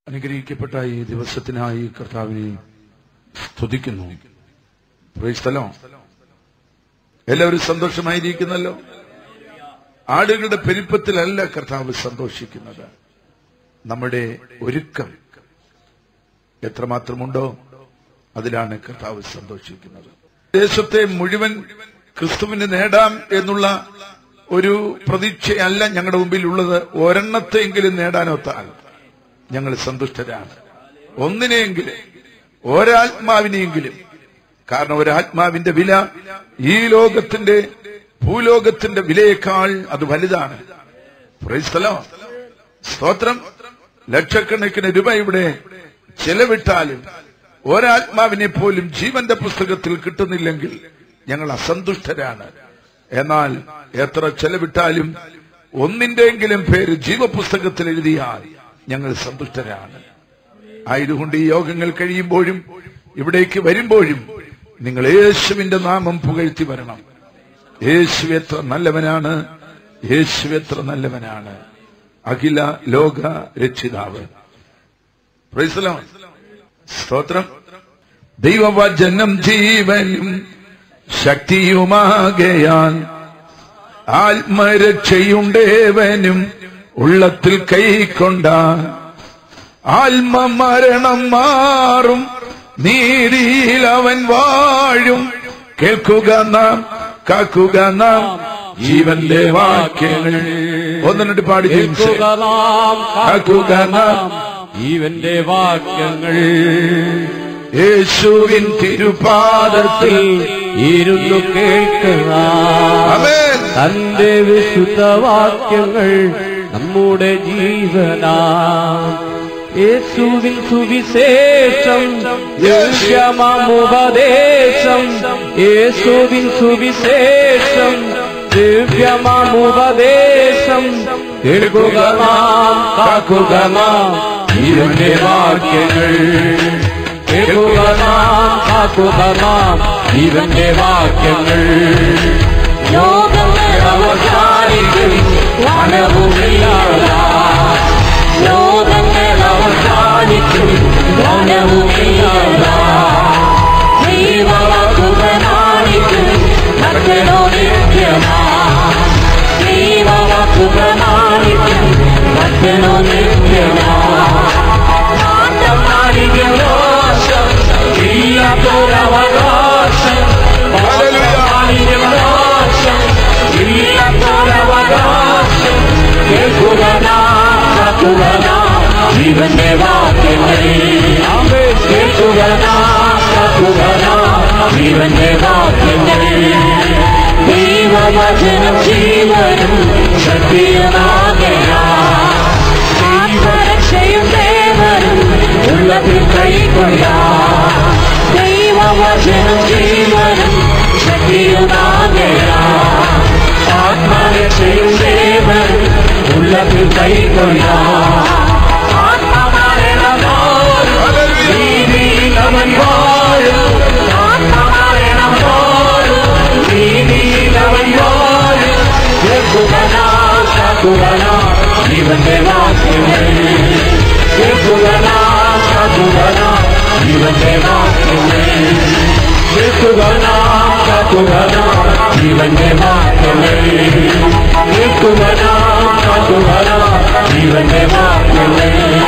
അനുഗ്രഹിക്കപ്പെട്ട ഈ ദിവസത്തിനായി കർത്താവിനെ സ്തുതിക്കുന്നു സ്ഥലം എല്ലാവരും സന്തോഷമായിരിക്കുന്നല്ലോ ആടുകളുടെ പെരുപ്പത്തിലല്ല കർത്താവ് സന്തോഷിക്കുന്നത് നമ്മുടെ ഒരുക്കം എത്രമാത്രമുണ്ടോ അതിലാണ് കർത്താവ് സന്തോഷിക്കുന്നത് ദേശത്തെ മുഴുവൻ ക്രിസ്തുവിന് നേടാം എന്നുള്ള ഒരു പ്രതീക്ഷയല്ല ഞങ്ങളുടെ മുമ്പിൽ ഉള്ളത് ഒരെണ്ണത്തെങ്കിലും നേടാനൊത്താൽ ഞങ്ങൾ സന്തുഷ്ടരാണ് ഒന്നിനെയെങ്കിലും ഒരാത്മാവിനെയെങ്കിലും കാരണം ഒരാത്മാവിന്റെ വില ഈ ലോകത്തിന്റെ ഭൂലോകത്തിന്റെ വിലയേക്കാൾ അത് വലുതാണ് പ്രൈസ്തലോ സ്തോത്രം ലക്ഷക്കണക്കിന് രൂപ ഇവിടെ ചെലവിട്ടാലും ഒരാത്മാവിനെ പോലും ജീവന്റെ പുസ്തകത്തിൽ കിട്ടുന്നില്ലെങ്കിൽ ഞങ്ങൾ അസന്തുഷ്ടരാണ് എന്നാൽ എത്ര ചെലവിട്ടാലും ഒന്നിന്റെയെങ്കിലും പേര് ജീവപുസ്തകത്തിൽ എഴുതിയാൽ ഞങ്ങൾ സന്തുഷ്ടരാണ് ആയതുകൊണ്ട് ഈ യോഗങ്ങൾ കഴിയുമ്പോഴും ഇവിടേക്ക് വരുമ്പോഴും നിങ്ങൾ യേശുവിന്റെ നാമം പുകഴ്ത്തി വരണം യേശു എത്ര നല്ലവനാണ് യേശു എത്ര നല്ലവനാണ് അഖില ലോക രക്ഷിതാവ് Praise the Lord. സ്തോത്രം ദൈവവചനം ജീവനും ശക്തിയുമാകയാൻ ആത്മരക്ഷയുണ്ടേവനും ഉള്ളത്തിൽ കൈക്കൊണ്ട ആത്മമരണം മാറും നീതിയിൽ അവൻ വാഴും കേൾക്കുക നാം കാക്കുക നാം ജീവന്റെ വാക്യങ്ങൾ ഒന്നിട്ട് പാടി ജെയിംസ്. കേൾക്കുക നാം കാക്കുക നാം ജീവന്റെ വാക്യങ്ങൾ യേശുവിൻ തിരുപാദത്തിൽ ഇരുന്നു കേൾക്കുക ആമേൻ. തന്റെ വിശുദ്ധ വാക്യങ്ങൾ നമ്മുടെ ജീവനാ യേശുവിൻ സുവിശേഷം ദിവ്യമാമുപദേശം യേശുവിൻ സുവിശേഷം ദിവ്യമാമുപദേശം കേൾക്കുക നാം കാക്കുക നാം ജീവന്റെ വാക്യങ്ങൾ കേൾക്കുക നാം കാക്കുക നാം ജീവന്റെ വാക്യങ്ങൾ ലോകങ്ങൾ അവസാനിക്കും വനവുമില്ലാത ലോകങ്ങൾ അവസാനിക്കും വനവുമില്ലാത ദൈവവാക്കുകളാണിക്കും ഭക്തനോ നിത്യമാ ദൈവവാക്കുകളാണിക്കും ഭക്തനോ നിത്യമാ ദോഷം ഇല്ലാത്തൊരവകാശം ദോഷം ഇല്ലാത്തൊരവകാശം കേൾക്കുക നാം കാക്കുക നാം ജീവന്റെ വാക്യങ്ങൾ കേൾക്കുക നാം കാക്കുക നാം ജീവന്റെ വാക്യങ്ങൾ ദൈവവചനം ജീവനും ശക്തിയുമാകയാ ആത്മരക്ഷയും ദേവനും ഉള്ളതിൽ കൈക്കൊണ്ട ദൈവവചനം ജീവനും ശക്തിയുമാകയാ ആത്മരക്ഷയും ദേവനും ഉള്ളതിൽ കൈക്കൊണ്ട ആത്മമരണമോരും നീതിയിൽ അവൻ വാഴും ആത്മമരണമോരും നീതിയിൽ അവൻ വാഴും കേൾക്കുക നാം കാക്കുക നാം ജീവന്റെ വാക്യങ്ങൾ കേൾക്കുക നാം കാക്കുക നാം ജീവന്റെ വാക്യങ്ങൾ കേൾക്കുക നാം കാക്കുക നാം ജീവന്റെ വാക്യങ്ങൾ കേൾക്കുക നാം കാക്കുക നാം ജീവന്റെ വാക്യങ്ങൾ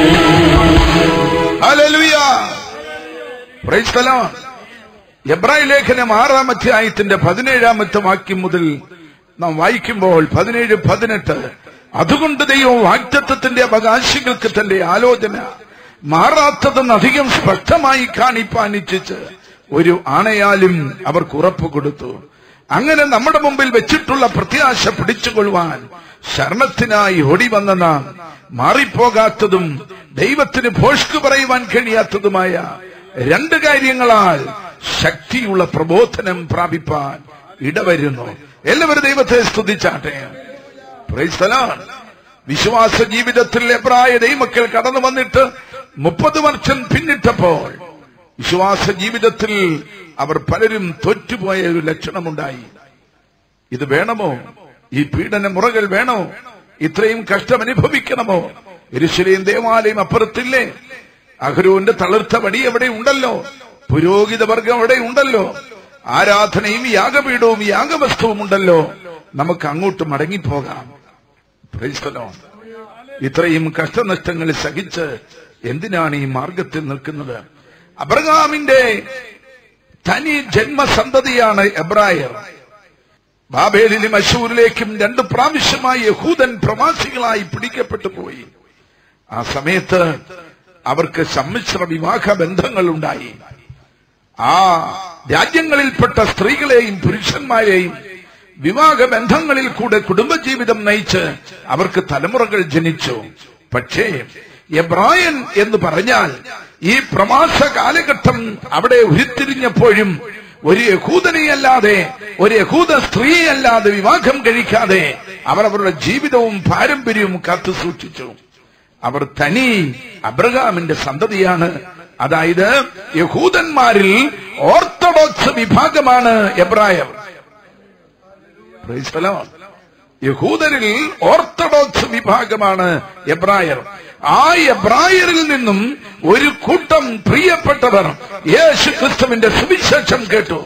ഹല്ലേലൂയ. Praise the Lord. എബ്രായ ലേഖനം ആറാം അധ്യായത്തിന്റെ പതിനേഴാമത്തെ വാക്യം മുതൽ നാം വായിക്കുമ്പോൾ പതിനേഴ് പതിനെട്ട് അതുകൊണ്ട് ദൈവം വാക്തത്വത്തിന്റെ അവകാശികൾക്ക് തന്റെ ആലോചന മാറാത്തതെന്ന് അധികം സ്പഷ്ടമായി കാണിപ്പാൻ ഇച്ഛിച്ച് ഒരു ആണയാലും അവർക്ക് ഉറപ്പ് കൊടുത്തു അങ്ങനെ നമ്മുടെ മുമ്പിൽ വെച്ചിട്ടുള്ള പ്രത്യാശ പിടിച്ചുകൊള്ളുവാൻ ശരണത്തിനായി ഓടി വന്ന നാം മാറിപ്പോകാത്തതും ദൈവത്തിന് ഭോഷ്കു പറയുവാൻ കഴിയാത്തതുമായ രണ്ട് കാര്യങ്ങളാൽ ശക്തിയുള്ള പ്രബോധനം പ്രാപിപ്പാൻ ഇടവരുന്നു എല്ലാവരും ദൈവത്തെ സ്തുതിച്ചാട്ടെ Praise the Lord. വിശ്വാസ ജീവിതത്തിൽ എബ്രായ ദൈവമക്കൾ കടന്നു വന്നിട്ട് മുപ്പത് വർഷം പിന്നിട്ടപ്പോൾ വിശ്വാസ ജീവിതത്തിൽ അവർ പലരും തോറ്റുപോയ ഒരു ലക്ഷണമുണ്ടായി ഇത് വേണമോ ഈ പീഡന മുറകൾ വേണോ ഇത്രയും കഷ്ടം അനുഭവിക്കണമോ എരുശലേം ദേവാലയം അപ്പുറത്തില്ലേ അഹ്റോന്റെ തളിർത്ത വടി എവിടെ ഉണ്ടല്ലോ പുരോഹിത വർഗം അവിടെ ഉണ്ടല്ലോ ആരാധനയും യാഗപീഠവും യാഗവസ്തുവും ഉണ്ടല്ലോ നമുക്ക് അങ്ങോട്ട് മടങ്ങിപ്പോകാം Praise the Lord. ഇത്രയും കഷ്ടനഷ്ടങ്ങൾ സഹിച്ച് എന്തിനാണ് ഈ മാർഗത്തിൽ നിൽക്കുന്നത് അബ്രഹാമിന്റെ തനി ജന്മസന്തതിയാണ് എബ്രായർ ബാബേലിലും അശൂരിലേക്കും രണ്ട് പ്രാവശ്യമായി യഹൂദൻ പ്രവാസികളായി പിടിക്കപ്പെട്ടു പോയി ആ സമയത്ത് അവർക്ക് സമ്മിശ്ര വിവാഹ ബന്ധങ്ങൾ ഉണ്ടായി ആ രാജ്യങ്ങളിൽപ്പെട്ട സ്ത്രീകളെയും പുരുഷന്മാരെയും വിവാഹ ബന്ധങ്ങളിൽ കൂടെ കുടുംബജീവിതം നയിച്ച് അവർക്ക് തലമുറകൾ ജനിച്ചു പക്ഷേ എബ്രായൻ എന്ന് പറഞ്ഞാൽ ഈ പ്രവാസ കാലഘട്ടം അവിടെ ഉരുത്തിരിഞ്ഞപ്പോഴും ഒരു യഹൂദനെയല്ലാതെ ഒരു യഹൂദ സ്ത്രീയല്ലാതെ വിവാഹം കഴിക്കാതെ അവർ അവരുടെ ജീവിതവും പാരമ്പര്യവും കാത്തു സൂക്ഷിച്ചു അവർ തനി അബ്രഹാമിന്റെ സന്തതിയാണ് അതായത് യഹൂദന്മാരിൽ ഓർത്തഡോക്സ് വിഭാഗമാണ് എബ്രായർ Praise the Lord. യഹൂദരിൽ ഓർത്തഡോക്സ് വിഭാഗമാണ് എബ്രായർ ആ എബ്രായരിൽ നിന്നും ഒരു കൂട്ടം പ്രിയപ്പെട്ടവർ യേശു ക്രിസ്തുവിന്റെ സുവിശേഷം കേട്ടു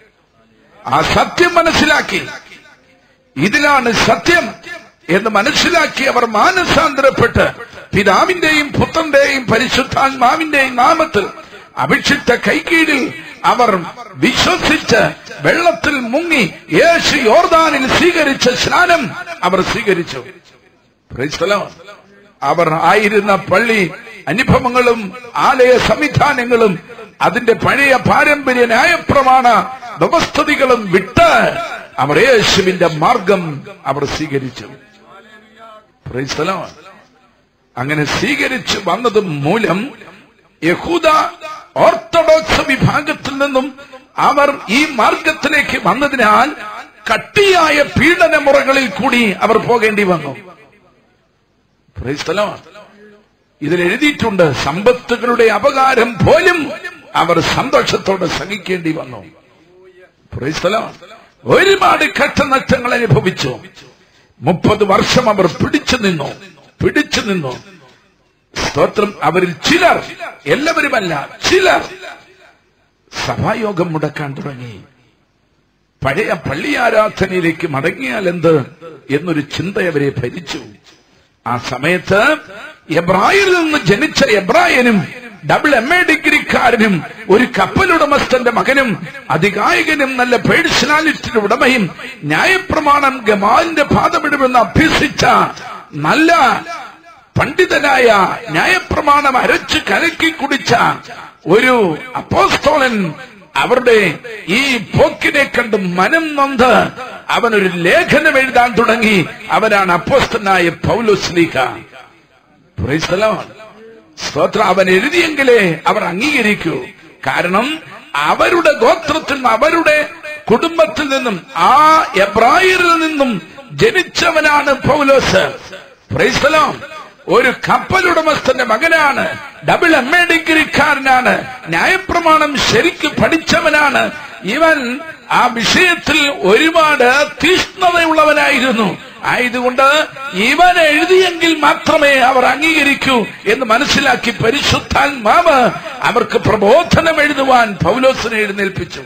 ആ സത്യം മനസ്സിലാക്കി ഇതിലാണ് സത്യം എന്ന് മനസ്സിലാക്കി അവർ മാനസാന്തരപ്പെട്ട് പിതാവിന്റെയും പുത്രന്റെയും പരിശുദ്ധാത്മാവിന്റെയും നാമത്തിൽ അഭിഷിക്ത കൈകീഴിൽ അവർ വിശ്വസിച്ച് വെള്ളത്തിൽ മുങ്ങി യേശു യോർദാനിൽ സ്വീകരിച്ച സ്നാനം അവർ സ്വീകരിച്ചു Praise the Lord. അവർ ആയിരുന്ന പള്ളി അനുഭവങ്ങളും ആലയ സംവിധാനങ്ങളും അതിന്റെ പഴയ പാരമ്പര്യ ന്യായപ്രമാണ വ്യവസ്ഥിതികളും വിട്ട് അവർ യേശുവിന്റെ മാർഗം അവർ സ്വീകരിച്ചു Praise the Lord. അങ്ങനെ സ്വീകരിച്ചു വന്നത് മൂലം യഹൂദ ഓർത്തഡോക്സ് വിഭാഗത്തിൽ നിന്നും അവർ ഈ മാർഗത്തിലേക്ക് വന്നതിനാൽ കട്ടിയായ പീഡന മുറകളിൽ കൂടി അവർ പോകേണ്ടി വന്നു Praise the Lord. ഇതിൽ എഴുതിയിട്ടുണ്ട് സമ്പത്തുകളുടെ അപകാരം പോലും അവർ സന്തോഷത്തോടെ സഹിക്കേണ്ടി വന്നു Praise the Lord. ഒരുപാട് കഷ്ടനഷ്ടങ്ങൾ അനുഭവിച്ചു മുപ്പത് വർഷം അവർ പിടിച്ചു നിന്നു പിടിച്ചു നിന്നു സ്തോത്രം അവരിൽ ചിലർ എല്ലാവരുമല്ല ചിലർ സഭായോഗം മുടക്കാൻ തുടങ്ങി പഴയ പള്ളി ആരാധനയിലേക്ക് മടങ്ങിയാൽ എന്ത് എന്നൊരു ചിന്ത അവരെ ഭരിച്ചു ആ സമയത്ത് എബ്രായരിൽ നിന്ന് ജനിച്ച എബ്രായനും ഡബിൾ എം എ ഡിഗ്രിക്കാരനും ഒരു കപ്പലുടമസ്ഥന്റെ മകനും അതികായകനും നല്ല പേഴ്സണാലിറ്റിയുടെ ഉടമയും ന്യായപ്രമാണം ഗമാലിന്റെ പാതമിടുമെന്ന് അഭ്യസിച്ച നല്ല പണ്ഡിതനായ ന്യായപ്രമാണം അരച്ച് കലക്കി കുടിച്ച ഒരു അപ്പോസ്തോലൻ അവരുടെ ഈ പോക്കിനെ കണ്ട് മനം നൊന്ത് അവനൊരു ലേഖനം എഴുതാൻ തുടങ്ങി അവനാണ് അപ്പോസ്തനായ പൗലോസ്ലീഹ Praise the Lord. സ്തോത്രം അവൻ എഴുതിയെങ്കിലേ അവർ അംഗീകരിക്കൂ കാരണം അവരുടെ ഗോത്രത്തിൽ നിന്ന് അവരുടെ കുടുംബത്തിൽ നിന്നും ആ എബ്രായരിൽ നിന്നും ജനിച്ചവനാണ് പൗലോസ് Praise the Lord. ഒരു കപ്പലുടമസ്ഥന്റെ മകനാണ് ഡബിൾ എം എ ഡിഗ്രിക്കാരനാണ് ന്യായപ്രമാണം ശരിക്ക് പഠിച്ചവനാണ് ഇവൻ ആ വിഷയത്തിൽ ഒരുപാട് തീഷ്ണതയുള്ളവനായിരുന്നു ആയതുകൊണ്ട് ഇവൻ എഴുതിയെങ്കിൽ മാത്രമേ അവർ അംഗീകരിക്കൂ എന്ന് മനസ്സിലാക്കി പരിശുദ്ധാത്മാവ് അവർക്ക് പ്രബോധനം എഴുതുവാൻ പൗലോസിനെ എഴുന്നേൽപ്പിച്ചു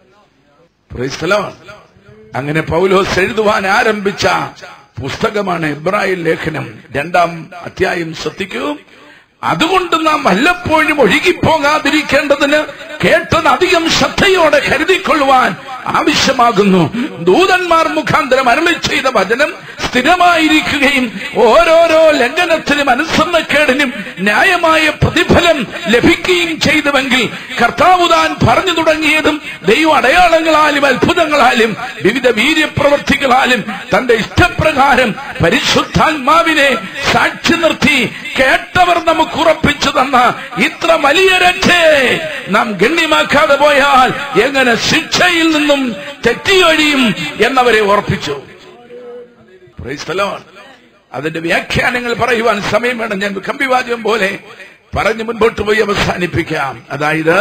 Praise the Lord. അങ്ങനെ പൗലോസ് എഴുതുവാൻ ആരംഭിച്ച പുസ്തകമാണ് ഇബ്രാഹിം ലേഖനം രണ്ടാം അധ്യായം ശ്രദ്ധിക്കൂ അതുകൊണ്ട് നാം വല്ലപ്പോഴും ഒഴുകിപ്പോകാതിരിക്കേണ്ടതിന് കേട്ടത് അധികം ശ്രദ്ധയോടെ കരുതിക്കൊള്ളുവാൻ ആവശ്യമാകുന്നു ദൂതന്മാർ മുഖാന്തരം അരളി ചെയ്ത വചനം സ്ഥിരമായിരിക്കുകയും ഓരോരോ ലംഘനത്തിനും അനുസരണക്കേടിനും ന്യായമായ പ്രതിഫലം ലഭിക്കുകയും ചെയ്തുവെങ്കിൽ കർത്താവ് താൻ പറഞ്ഞു തുടങ്ങിയതും ദൈവ അടയാളങ്ങളാലും അത്ഭുതങ്ങളാലും വിവിധ വീര്യപ്രവർത്തികളാലും തന്റെ ഇഷ്ടപ്രകാരം പരിശുദ്ധാത്മാവിനെ സാക്ഷി നിർത്തി കേട്ടവർ നമുക്ക് ഉറപ്പിച്ചു തന്ന ഇത്ര വലിയ രക്ഷയെ നാം ഗണ്യമാക്കാതെ പോയാൽ എങ്ങനെ ശിക്ഷയിൽ നിന്നും തെറ്റിയൊഴിയും എന്നവരെ ഓർപ്പിച്ചു Praise the Lord. അതിന്റെ വ്യാഖ്യാനങ്ങൾ പറയുവാൻ സമയം വേണം ഞാൻ കമ്പിവാദ്യം പോലെ പറഞ്ഞു മുൻപോട്ട് പോയി അവസാനിപ്പിക്കാം അതായത്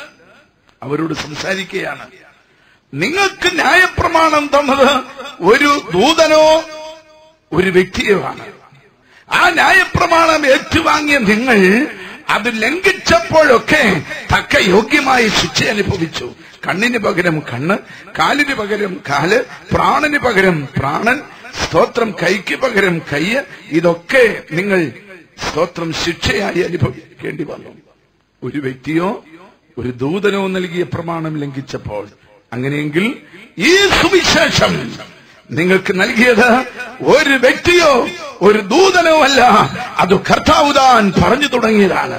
അവരോട് സംസാരിക്കുകയാണ് നിങ്ങൾക്ക് ന്യായപ്രമാണം തന്നത് ഒരു ദൂതനോ ഒരു വ്യക്തിയോ ആണ് ആ ന്യായപ്രമാണം പ്രമാണം ഏറ്റുവാങ്ങിയ നിങ്ങൾ അത് ലംഘിച്ചപ്പോഴൊക്കെ തക്ക യോഗ്യമായ ശിക്ഷ അനുഭവിച്ചു കണ്ണിന് പകരം കണ്ണ് കാലിന് പകരം കാല് പ്രാണന് പകരം പ്രാണൻ സ്തോത്രം കൈക്ക് പകരം കയ്യ് ഇതൊക്കെ നിങ്ങൾ സ്തോത്രം ശിക്ഷയായി അനുഭവിക്കേണ്ടി വന്നു ഒരു വ്യക്തിയോ ഒരു ദൂതനോ നൽകിയ പ്രമാണം ലംഘിച്ചപ്പോൾ അങ്ങനെയെങ്കിൽ ഈ സുവിശേഷം നിങ്ങൾക്ക് നൽകിയത് ഒരു വ്യക്തിയോ ഒരു ദൂതനോ അല്ല അത് കർത്താവ് താൻ പറഞ്ഞു തുടങ്ങിയതാണ്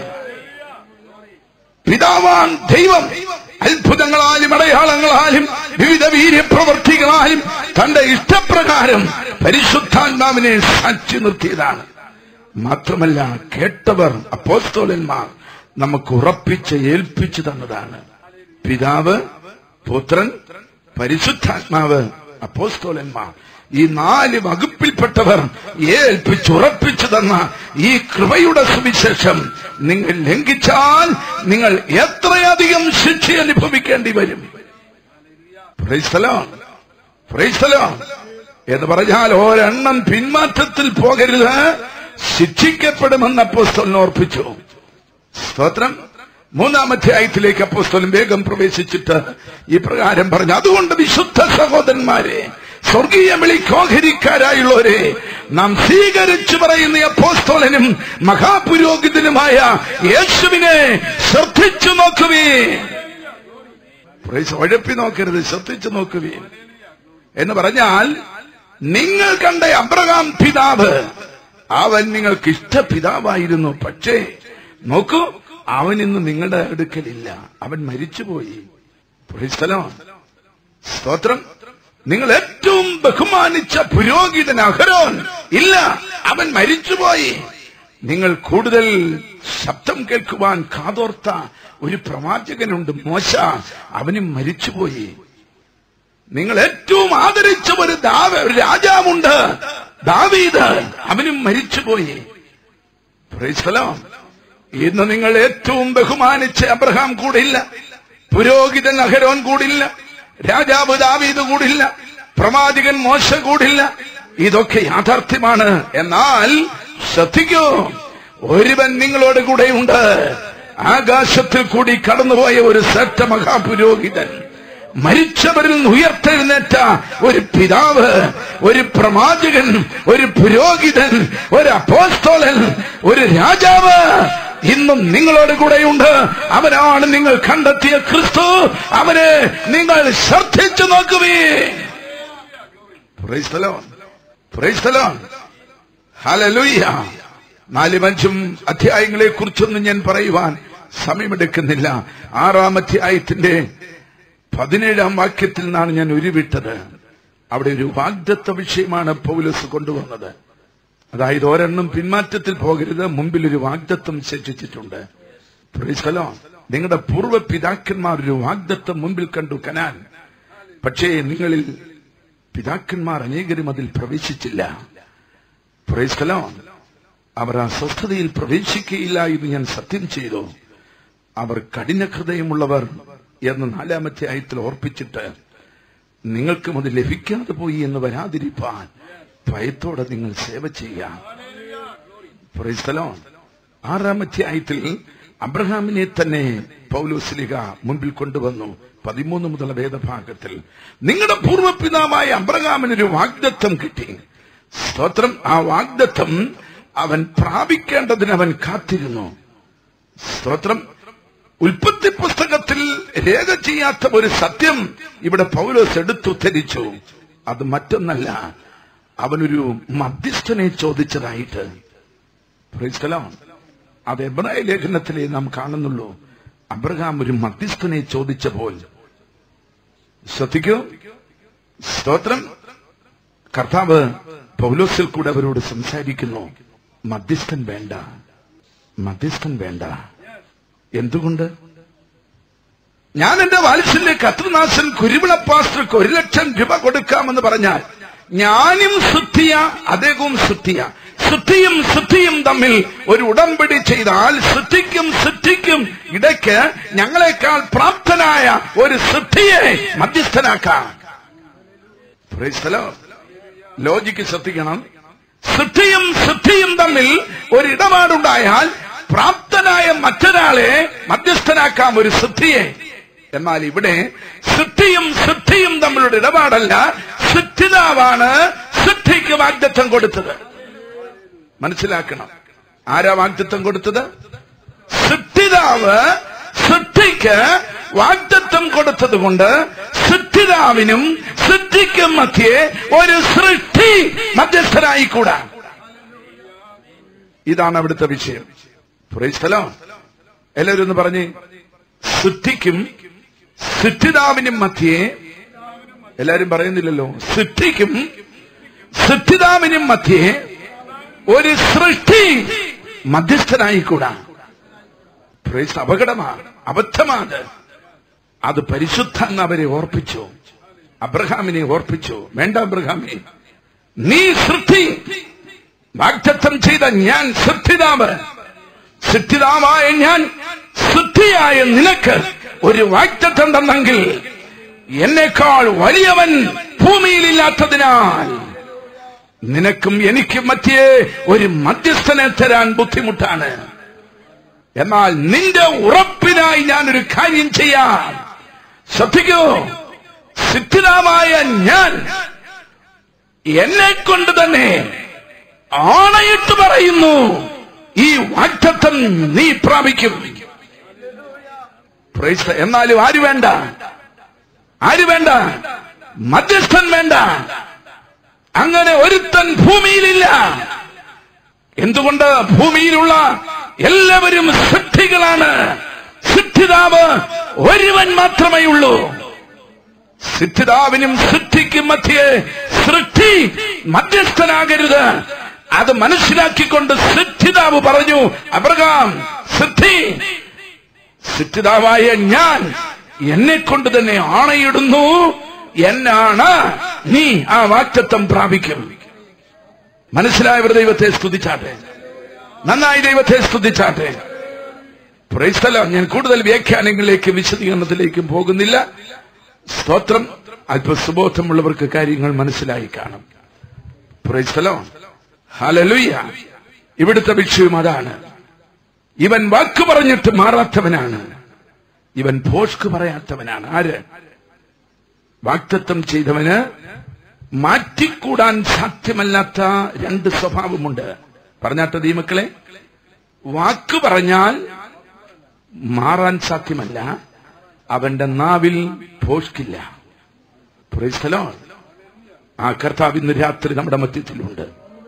പിതാവാൻ ദൈവം അത്ഭുതങ്ങളാലും അടയാളങ്ങളാലും വിവിധ വീര്യപ്രവർത്തികളാലും തന്റെ ഇഷ്ടപ്രകാരം പരിശുദ്ധാത്മാവിനെ സാക്ഷി നിർത്തിയതാണ് മാത്രമല്ല കേട്ടവർ അപ്പോസ്തോലന്മാർ നമുക്ക് ഉറപ്പിച്ച് ഏൽപ്പിച്ചു തന്നതാണ് പിതാവ് പുത്രൻ പരിശുദ്ധാത്മാവ് അപ്പോസ്തോലന്മാർ ഈ നാല് വകുപ്പിൽപ്പെട്ടവർ ഏൽപ്പിച്ചുറപ്പിച്ചു തന്ന ഈ കൃപയുടെ സുവിശേഷം നിങ്ങൾ ലംഘിച്ചാൽ നിങ്ങൾ എത്രയധികം ശിക്ഷ അനുഭവിക്കേണ്ടി വരും പ്രൈസ്തലോൺ പ്രൈസ്തലോൺ എന്ന് പറഞ്ഞാൽ ഒരെണ്ണം പിന്മാറ്റത്തിൽ പോകരുത് ശിക്ഷിക്കപ്പെടുമെന്ന് അപ്പോസ്തോലിനെ ഓർപ്പിച്ചു സ്തോത്രം മൂന്നാമത്തെ ആയത്തിലേക്ക് അപ്പോസ്തോലൻ വേഗം പ്രവേശിച്ചിട്ട് ഈ പ്രകാരം പറഞ്ഞു അതുകൊണ്ട് വിശുദ്ധ സഹോദരന്മാരെ സ്വർഗീയ വിളിക്കോഹരിക്കാരായുള്ളവരെ നാം സ്വീകരിച്ചു പറയുന്ന ഈ അപ്പോസ്തോലനും മഹാപുരോഹിതനുമായ യേശുവിനെ ശ്രദ്ധിച്ചു നോക്കുവേ പ്രൈസ് ഉഴപ്പി നോക്കരുത് ശ്രദ്ധിച്ചു നോക്കുവേ എന്ന് പറഞ്ഞാൽ നിങ്ങൾ കണ്ട അബ്രഹാം പിതാവ് അവൻ നിങ്ങൾക്ക് ഇഷ്ട പിതാവായിരുന്നു പക്ഷേ നോക്കൂ അവൻ ഇന്ന് നിങ്ങളുടെ അടുക്കലില്ല അവൻ മരിച്ചുപോയി സ്ഥലം സ്തോത്രം നിങ്ങൾ ഏറ്റവും ബഹുമാനിച്ച പുരോഹിതൻ അഹരോൻ ഇല്ല അവൻ മരിച്ചുപോയി നിങ്ങൾ കൂടുതൽ ശബ്ദം കേൾക്കുവാൻ കാതോർത്ത ഒരു പ്രവാചകനുണ്ട് മോശ അവനും മരിച്ചുപോയി നിങ്ങൾ ഏറ്റവും ആദരിച്ച ഒരു ദാവ ഒരു രാജാവുണ്ട് ദാവീദ് അവനും മരിച്ചുപോയി പ്രൈസ്ഫലം ഇന്ന് നിങ്ങൾ ഏറ്റവും ബഹുമാനിച്ച അബ്രഹാം കൂടില്ല പുരോഹിതൻ അഹരോൻ കൂടില്ല രാജാവ് ദാവീദ് കൂടില്ല പ്രവാചകൻ മോശ കൂടില്ല ഇതൊക്കെ യാഥാർത്ഥ്യമാണ് എന്നാൽ ശ്രദ്ധിക്കൂ ഒരുവൻ നിങ്ങളോട് കൂടെയുണ്ട് ആകാശത്തിൽ കൂടി കടന്നുപോയ ഒരു ശ്രദ്ധ മഹാപുരോഹിതൻ മരിച്ചവരിൽ നിന്ന് ഉയർത്തെഴുന്നേറ്റ ഒരു പിതാവ് ഒരു പ്രവാചകൻ ഒരു പുരോഹിതൻ ഒരു അപ്പോസ്തോലൻ ഒരു രാജാവ് ഇന്നും നിങ്ങളോട് കൂടെയുണ്ട് അവനാണ് നിങ്ങൾ കണ്ടെത്തിയ ക്രിസ്തു അവനെ നിങ്ങൾ ശ്രദ്ധിച്ചു നോക്കുവേ ഹലലുയ്യ നാലും അഞ്ചും അധ്യായങ്ങളെ കുറിച്ചൊന്നും ഞാൻ പറയുവാൻ സമയമെടുക്കുന്നില്ല ആറാം അധ്യായത്തിന്റെ പതിനേഴാം വാക്യത്തിൽ നിന്നാണ് ഞാൻ ഉരുവിട്ടത് അവിടെ ഒരു വാഗ്ദത്ത വിഷയമാണ് പൗലസ് കൊണ്ടുവന്നത് അതായത് ഒരെണ്ണം പിന്മാറ്റത്തിൽ പോകരുത് മുമ്പിൽ ഒരു വാഗ്ദത്വം ശേഷിച്ചിട്ടുണ്ട് പ്രൈസ്കലോ നിങ്ങളുടെ പൂർവ്വ പിതാക്കന്മാർ ഒരു വാഗ്ദത്വം മുമ്പിൽ കണ്ടു കനാൻ പക്ഷേ നിങ്ങളിൽ പിതാക്കന്മാർ അനേകരും അതിൽ പ്രവേശിച്ചില്ല പ്രൈസ്കലോ അവർ ആ സ്വസ്ഥതയിൽ പ്രവേശിക്കുകയില്ല എന്ന് ഞാൻ സത്യം ചെയ്തു അവർ കഠിന ഹൃദയമുള്ളവർ എന്ന് നാലാമത്തെ ആയത്തിൽ ഓർപ്പിച്ചിട്ട് നിങ്ങൾക്കും അത് ലഭിക്കാതെ പോയി എന്ന് വരാതിരിപ്പാൻ ഭയത്തോടെ നിങ്ങൾ സേവ ചെയ്യാം പ്രൈസ്തലോ ആറാമത്തെ ആയത്തിൽ അബ്രഹാമിനെ തന്നെ പൗലോസ്ലിക മുൻപിൽ കൊണ്ടുവന്നു പതിമൂന്ന് മുതൽ വേദഭാഗത്തിൽ നിങ്ങളുടെ പൂർവ്വപിതാവായ അബ്രഹാമിനൊരു വാഗ്ദത്വം കിട്ടി സ്തോത്രം ആ വാഗ്ദത്വം അവൻ പ്രാപിക്കേണ്ടതിന് അവൻ കാത്തിരുന്നു സ്തോത്രം ഉൽപ്പത്തി പുസ്തകത്തിൽ രേഖ ചെയ്യാത്ത ഒരു സത്യം ഇവിടെ പൗലോസ് എടുത്തുദ്ധരിച്ചു അത് മറ്റൊന്നല്ല അവനൊരു മധ്യസ്ഥനെ ചോദിച്ചതായിട്ട് പ്രൈസ്തലോ അത് എബ്രായ ലേഖനത്തിലേ നാം കാണുന്നുള്ളൂ അബ്രഹാം ഒരു മധ്യസ്ഥനെ ചോദിച്ചപ്പോൾ ശ്രദ്ധിക്കൂ സ്തോത്രം കർത്താവ് പൗലോസിൽ കൂടെ അവരോട് സംസാരിക്കുന്നു മധ്യസ്ഥൻ വേണ്ട മധ്യസ്ഥൻ വേണ്ട എന്തുകൊണ്ട് ഞാൻ എന്റെ വാത്സല്യ കത്രിനാശൻ കുരുവിള പാസ്റ്റർക്ക് ഒരു ലക്ഷം രൂപ കൊടുക്കാമെന്ന് പറഞ്ഞാൽ ഞാനും സുത്തിയ അദ്ദേഹവും സുത്തിയ സുത്തിയും സുത്തിയും തമ്മിൽ ഒരു ഉടമ്പടി ചെയ്താൽ സുത്തിക്കും സുത്തിക്കും ഇടയ്ക്ക് ഞങ്ങളെക്കാൾ പ്രാപ്തനായ ഒരു സുത്തിയെ മധ്യസ്ഥനാക്കാം ലോജിക്ക് ശ്രദ്ധിക്കണം സൃഷ്ടിയും സൃഷ്ടിയും തമ്മിൽ ഒരു ഇടപാടുണ്ടായാൽ പ്രാപ്തനായ മറ്റൊരാളെ മധ്യസ്ഥനാക്കാം ഒരു സൃഷ്ടിയെ എന്നാൽ ഇവിടെ സൃഷ്ടിയും സൃഷ്ടിയും തമ്മിലുള്ള ഇടപാടല്ല സൃഷ്ടിതാവാണ് സൃഷ്ടിക്ക് വാഗ്ദത്വം കൊടുത്തത് മനസ്സിലാക്കണം ആരാ വാഗ്ദത്വം കൊടുത്തത് സൃഷ്ടിതാവ് സൃഷ്ടിക്ക് വാഗ്ദത്വം കൊടുത്തത് കൊണ്ട് സൃഷ്ടിതാവിനും സൃഷ്ടിക്കും മധ്യേ ഒരു സൃഷ്ടി മധ്യസ്ഥരായിക്കൂടാ ഇതാണ് അവിടുത്തെ വിഷയം സ്ഥലം എല്ലാവരും ഒന്ന് പറഞ്ഞ് സൃഷ്ടിക്കും സൃഷ്ടിതാവിനും മധ്യേ എല്ലാരും പറയുന്നില്ലല്ലോ സൃഷ്ടിക്കും സൃഷ്ടിതാവിനും മധ്യേ ഒരു സൃഷ്ടി മധ്യസ്ഥനായിക്കൂടാ പ്രൈസ് അപകടമാണ് അബദ്ധമാണ് അത് പരിശുദ്ധ അവരെ ഓർപ്പിച്ചു അബ്രഹാമിനെ ഓർപ്പിച്ചു വേണ്ട അബ്രഹാമേ നീ സൃഷ്ടി വാഗ്ദത്തം ചെയ്ത ഞാൻ സൃഷ്ടിതാവ് സൃഷ്ടിതാവായ ഞാൻ സൃഷ്ടിയായ നിനക്ക് ഒരു വാഗ്ദത്തം തന്നെങ്കിൽ എന്നെക്കാൾ വലിയവൻ ഭൂമിയിലില്ലാത്തതിനാൽ നിനക്കും എനിക്കും മധ്യേ ഒരു മധ്യസ്ഥനെ തരാൻ ബുദ്ധിമുട്ടാണ് എന്നാൽ നിന്റെ ഉറപ്പിനായി ഞാനൊരു കാര്യം ചെയ്യാം ശ്രദ്ധിക്കൂ സിദ്ധിതാവായ ഞാൻ എന്നെ കൊണ്ട് തന്നെ ആണയിട്ട് പറയുന്നു ഈ വാഗ്ദത്തം നീ പ്രാപിക്കും Praise the- എന്നാലും ആര് വേണ്ട ആര് വേണ്ട മധ്യസ്ഥൻ വേണ്ട അങ്ങനെ ഒരുത്തൻ ഭൂമിയിലില്ല എന്തുകൊണ്ട് ഭൂമിയിലുള്ള എല്ലാവരും സിദ്ധികളാണ് സിദ്ധിതാവ് ഒരുവൻ മാത്രമേ ഉള്ളൂ സിദ്ധിതാവിനും സൃഷ്ടിക്കും മധ്യേ സൃഷ്ടി മധ്യസ്ഥനാകരുത് അത് മനസ്സിലാക്കിക്കൊണ്ട് സിദ്ധിതാവ് പറഞ്ഞു അബ്രഹാം സിദ്ധി സിദ്ധിതാവായ ഞാൻ എന്നെ കൊണ്ട് തന്നെ ആണയിടുന്നു എന്നാണ് നീ ആ വാക്തത്വം പ്രാപിക്കും മനസ്സിലായവർ ദൈവത്തെ സ്തുതിച്ചാട്ടെ നന്നായി ദൈവത്തെ സ്തുതിച്ചാട്ടെ പ്രൈസ്തലം ഞാൻ കൂടുതൽ വ്യാഖ്യാനങ്ങളിലേക്ക് വിശദീകരണത്തിലേക്കും പോകുന്നില്ല സ്തോത്രം അല്പ സുബോധമുള്ളവർക്ക് കാര്യങ്ങൾ മനസ്സിലായി കാണും പ്രൈസ്തലം ഹലലുയ്യ ഇവിടുത്തെ വിഷയം അതാണ് ഇവൻ വാക്ക് പറഞ്ഞിട്ട് മാറാത്തവനാണ് ഇവൻ ഭോഷ്ക്ക് പറയാത്തവനാണ് ആര് വാക്തത്വം ചെയ്തവന് മാറ്റിക്കൂടാൻ സാധ്യമല്ലാത്ത രണ്ട് സ്വഭാവമുണ്ട് പറഞ്ഞാട്ടത് ഈ മക്കളെ വാക്ക് പറഞ്ഞാൽ മാറാൻ സാധ്യമല്ല അവന്റെ നാവിൽ ഭോഷ്കില്ല പ്രൈസ്തലോ ആ കർത്താവ് ഇന്ന് രാത്രി നമ്മുടെ മധ്യത്തിലുണ്ട്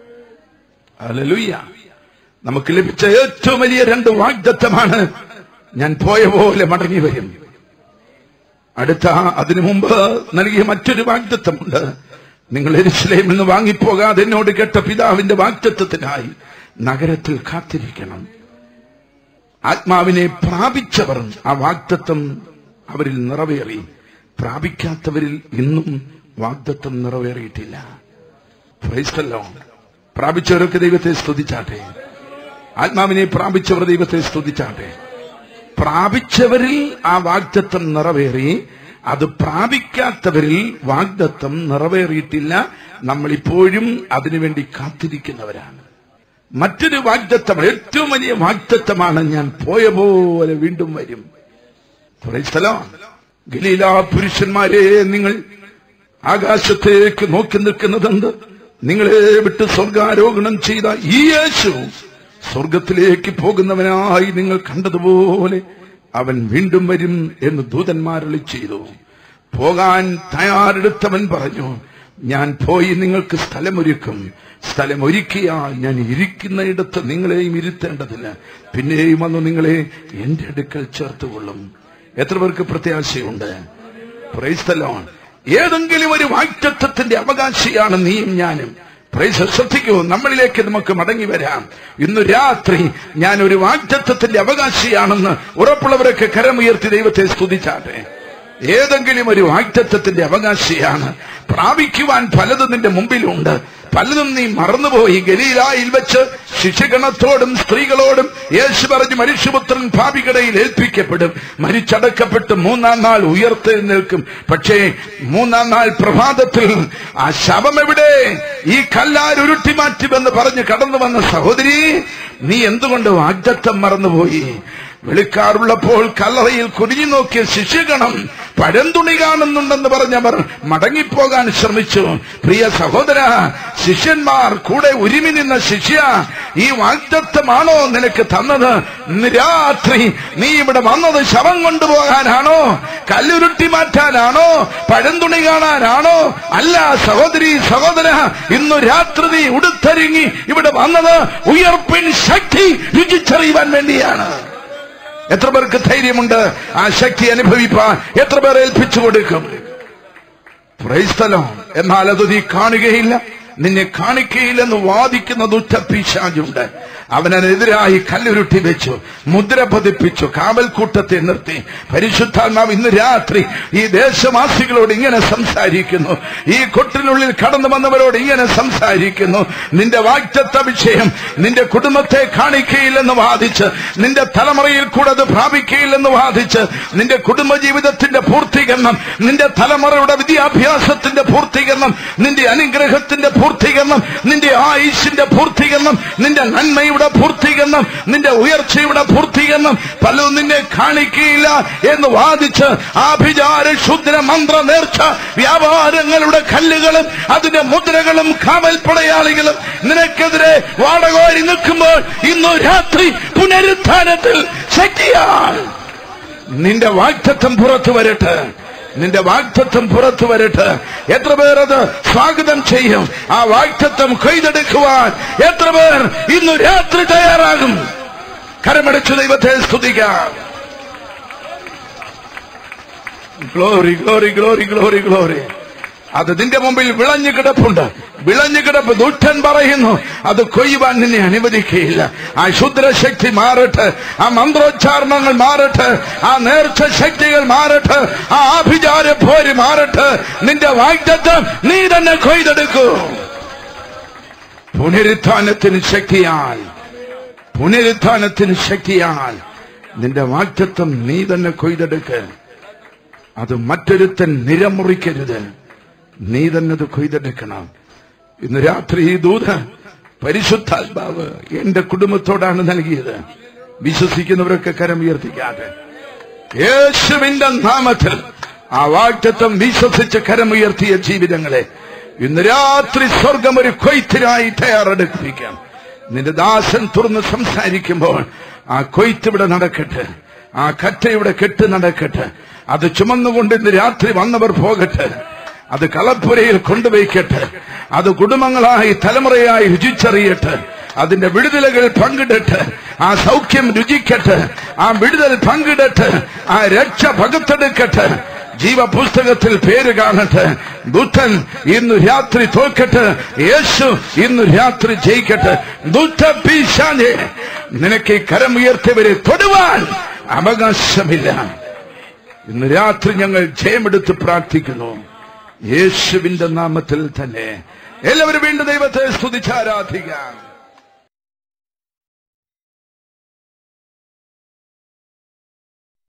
അലലുയ്യ നമുക്ക് ലഭിച്ച ഏറ്റവും വലിയ രണ്ട് വാഗ്ദത്തമാണ് ഞാൻ പോയ പോലെ മടങ്ങി വരും അടുത്ത അതിനു മുമ്പ് നൽകിയ മറ്റൊരു വാഗ്ദത്തമുണ്ട് നിങ്ങൾ എരിശിലയിൽ നിന്ന് വാങ്ങിപ്പോകാതെ എന്നോട് കേട്ട പിതാവിന്റെ വാഗ്ദത്തത്തിനായി നഗരത്തിൽ കാത്തിരിക്കണം ആത്മാവിനെ പ്രാപിച്ചവർ ആ വാഗ്ദത്തം അവരിൽ നിറവേറി പ്രാപിക്കാത്തവരിൽ ഇന്നും വാഗ്ദത്തം നിറവേറിയിട്ടില്ല പ്രൈസ്തല്ലോ പ്രാപിച്ചവരൊക്കെ ദൈവത്തെ സ്തുതിച്ചാട്ടെ ആത്മാവിനെ പ്രാപിച്ചവർ ദൈവത്തെ സ്തുതിച്ചാട്ടെ പ്രാപിച്ചവരിൽ ആ വാഗ്ദത്തം നിറവേറി അത് പ്രാപിക്കാത്തവരിൽ വാഗ്ദത്തം നിറവേറിയിട്ടില്ല നമ്മളിപ്പോഴും അതിനുവേണ്ടി കാത്തിരിക്കുന്നവരാണ് മറ്റൊരു വാഗ്ദത്തം ഏറ്റവും വലിയ വാഗ്ദത്തമാണ് ഞാൻ പോയ പോലെ വീണ്ടും വരും സ്ഥലം ഗലീല പുരുഷന്മാരെ നിങ്ങൾ ആകാശത്തേക്ക് നോക്കി നിൽക്കുന്നതുണ്ട് നിങ്ങളെ വിട്ട് സ്വർഗാരോഹണം ചെയ്ത ഈ യേശു സ്വർഗത്തിലേക്ക് പോകുന്നവനായി നിങ്ങൾ കണ്ടതുപോലെ അവൻ വീണ്ടും വരും എന്ന് ദൂതന്മാരളി ചെയ്തു പോകാൻ തയ്യാറെടുത്തവൻ പറഞ്ഞു ഞാൻ പോയി നിങ്ങൾക്ക് സ്ഥലമൊരുക്കും സ്ഥലമൊരുക്കിയാൽ ഞാൻ ഇരിക്കുന്നയിടത്ത് നിങ്ങളെയും ഇരുത്തേണ്ടതിന് പിന്നെയും വന്ന് നിങ്ങളെ എന്റെ അടുക്കൽ ചേർത്തുകൊള്ളും എത്ര പേർക്ക് പ്രത്യാശയുണ്ട് പ്രൈസ്തലോൺ ഏതെങ്കിലും ഒരു വാക്തത്വത്തിന്റെ അവകാശിയാണ് നീയും ഞാനും പ്രൈസ് ശ്രദ്ധിക്കൂ നമ്മളിലേക്ക് നമുക്ക് മടങ്ങി വരാം ഇന്ന് രാത്രി ഞാൻ ഒരു വാക്തത്വത്തിന്റെ അവകാശിയാണെന്ന് ഉറപ്പുള്ളവരൊക്കെ കരമുയർത്തി ദൈവത്തെ സ്തുതിച്ചാട്ടെ ഏതെങ്കിലും ഒരു വാക്തത്വത്തിന്റെ അവകാശിയാണ് പ്രാപിക്കുവാൻ പലതും നിന്റെ മുമ്പിലുണ്ട് പലതും നീ മറന്നുപോയി ഗലീലായിൽ വെച്ച് ശിശുഗണത്തോടും സ്ത്രീകളോടും യേശു പറഞ്ഞു മനുഷ്യപുത്രൻ ഭാവികടയിൽ ഏൽപ്പിക്കപ്പെടും മരിച്ചടക്കപ്പെട്ട് മൂന്നാം നാൾ ഉയർത്തെഴുന്നേൽക്കും പക്ഷേ മൂന്നാം നാൾ പ്രഭാതത്തിൽ ആ ശവം എവിടെ ഈ കല്ലാർ ഉരുട്ടി മാറ്റുമെന്ന് പറഞ്ഞ് കടന്നു വന്ന സഹോദരി നീ എന്തുകൊണ്ട് വാഗ്ദത്തം മറന്നുപോയി വെളിക്കാറുള്ളപ്പോൾ കല്ലറയിൽ കുനിഞ്ഞു നോക്കിയ ശിശുഗണം പഴന്തുണി കാണുന്നുണ്ടെന്ന് പറഞ്ഞവർ മടങ്ങിപ്പോകാൻ ശ്രമിച്ചു പ്രിയ സഹോദര ശിഷ്യന്മാർ കൂടെ ഉരുമി നിന്ന ശിഷ്യ ഈ വാഗ്ദത്തമാണോ നിനക്ക് തന്നത് ഇന്ന് രാത്രി നീ ഇവിടെ വന്നത് ശവം കൊണ്ടുപോകാനാണോ കല്ലുരുട്ടി മാറ്റാനാണോ പഴന്തുണി കാണാനാണോ അല്ല സഹോദരി സഹോദര ഇന്നു രാത്രി നീ ഉടുത്തരിങ്ങി ഇവിടെ വന്നത് ഉയർപ്പിൻ ശക്തി രുചിച്ചറിയുവാൻ വേണ്ടിയാണ് എത്ര പേർക്ക് ധൈര്യമുണ്ട് ആ ശക്തി അനുഭവിപ്പാൻ എത്ര പേർ ഏൽപ്പിച്ചു കൊടുക്കും പ്രൈസ്തലം എന്നാൽ അത് നീ കാണുകയില്ല നിന്നെ കാണിക്കയില്ലെന്ന് വാദിക്കുന്ന ദുഷ്ടപിശാചുണ്ട് അവനെതിരായി കല്ലുരുട്ടി വെച്ചു മുദ്ര പതിപ്പിച്ചു കാവൽക്കൂട്ടത്തെ നിർത്തി പരിശുദ്ധാത്മാവ് ഇന്ന് രാത്രി ഈ ദേശവാസികളോട് ഇങ്ങനെ സംസാരിക്കുന്നു ഈ കൊട്ടിനുള്ളിൽ കടന്നു വന്നവരോട് ഇങ്ങനെ സംസാരിക്കുന്നു നിന്റെ വാക്തത്വ വിഷയം നിന്റെ കുടുംബത്തെ കാണിക്കയില്ലെന്ന് വാദിച്ച് നിന്റെ തലമുറയിൽ കൂടെ അത് പ്രാപിക്കയില്ലെന്ന് വാദിച്ച് നിന്റെ കുടുംബജീവിതത്തിന്റെ പൂർത്തീകരണം നിന്റെ തലമുറയുടെ വിദ്യാഭ്യാസത്തിന്റെ പൂർത്തീകരണം നിന്റെ അനുഗ്രഹത്തിന്റെ പൂർത്തീകരണം നിന്റെ ആയുഷിന്റെ പൂർത്തീകരണം നിന്റെ നന്മയുടെ പൂർത്തീകരണം നിന്റെ ഉയർച്ചയുടെ പൂർത്തീകരണം പലതും നിന്നെ കാണിക്കുകയില്ല എന്ന് വാദിച്ച് ആഭിചാര ശുദ്ര മന്ത്ര നേർച്ച വ്യാപാരങ്ങളുടെ കല്ലുകളും അതിന്റെ മുദ്രകളും കാവൽ പടയാളികളും നിനക്കെതിരെ വാടകോരി നിൽക്കുമ്പോൾ ഇന്നു രാത്രി പുനരുത്ഥാനത്തിൽ ശക്തിയാണ് നിന്റെ വാക്തത്വം പുറത്തു വരട്ടെ നിന്റെ വാക്തത്വം പുറത്തു വരട്ടെ എത്ര പേർ അത് സ്വാഗതം ചെയ്യും ആ വാക്തത്വം കൊയ്തെടുക്കുവാൻ എത്ര പേർ ഇന്നു രാത്രി തയ്യാറാകും കരമടച്ചു ദൈവത്തെ സ്തുതിക്കാം glory glory glory glory glory അത് നിന്റെ മുമ്പിൽ വിളഞ്ഞു കിടപ്പുണ്ട് വിളഞ്ഞു കിടപ്പ് ദുഷ്ടൻ പറയുന്നു അത് കൊയ്യുവാൻ നിന്നെ അനുവദിക്കുകയില്ല ആ ശുദ്രശക്തി മാറട്ടെ ആ മന്ത്രോച്ചാരണങ്ങൾ മാറട്ടെ ആ നേർച്ച ശക്തികൾ മാറട്ടെ ആ ആഭിചാര പോര് മാറട്ടെ നിന്റെ വാഗ്ദത്വം നീ തന്നെ കൊയ്തെടുക്കൂ പുനരുത്ഥാനത്തിന് ശക്തിയാൽ പുനരുത്ഥാനത്തിന് ശക്തിയാൽ നിന്റെ വാഗ്ദത്വം നീ തന്നെ കൊയ്തെടുക്ക് അത് മറ്റൊരുത്തൻ നിരമുറിക്കരുത് നീ തന്നെ അത് കൊയ്തെടുക്കണം ഇന്ന് രാത്രി ഈ ദൂത പരിശുദ്ധാത്മാവ് എന്റെ കുടുംബത്തോടാണ് നൽകിയത് വിശ്വസിക്കുന്നവരൊക്കെ കരം ഉയർത്തിക്കാതെ യേശുവിന്റെ നാമത്തിൽ ആ വാക്തത്വം വിശ്വസിച്ച് കരമുയർത്തിയ ജീവിതങ്ങളെ ഇന്ന് രാത്രി സ്വർഗം ഒരു കൊയ്ത്തിനായി തയ്യാറെടുപ്പിക്കാം നിന്റെ ദാസൻ തുറന്ന് സംസാരിക്കുമ്പോൾ ആ കൊയ്ത്ത് ഇവിടെ നടക്കട്ടെ ആ കറ്റ ഇവിടെ കെട്ട് നടക്കട്ടെ അത് ചുമന്നുകൊണ്ട് ഇന്ന് രാത്രി വന്നവർ പോകട്ടെ അത് കളപ്പുരയിൽ കൊണ്ടുവയ്ക്കട്ടെ അത് കുടുംബങ്ങളായി തലമുറയായി രുചിച്ചറിയട്ടെ അതിന്റെ വിടുതലുകൾ പങ്കിടട്ടെ ആ സൗഖ്യം രുചിക്കട്ടെ ആ വിടുതൽ പങ്കിടട്ടെ ആ രക്ഷ പകുത്തെടുക്കട്ടെ ജീവപുസ്തകത്തിൽ പേര് കാണട്ടെ ദുഷ്ടൻ ഇന്ന് രാത്രി തോൽക്കട്ടെ യേശു ഇന്ന് രാത്രി ജയിക്കട്ടെ ദുഷ്ട പീശാനെ നിനക്ക് ഈ കരമുയർത്തിയവരെ തൊടുവാൻ അവകാശമില്ല ഇന്ന് രാത്രി ഞങ്ങൾ ജയമെടുത്ത് പ്രാർത്ഥിക്കുന്നു യേശുവിന്റെ നാമത്തിൽ തന്നെ എല്ലാവരും വീണ്ടും ദൈവത്തെ സ്തുതിച്ചാരാധിക്കാം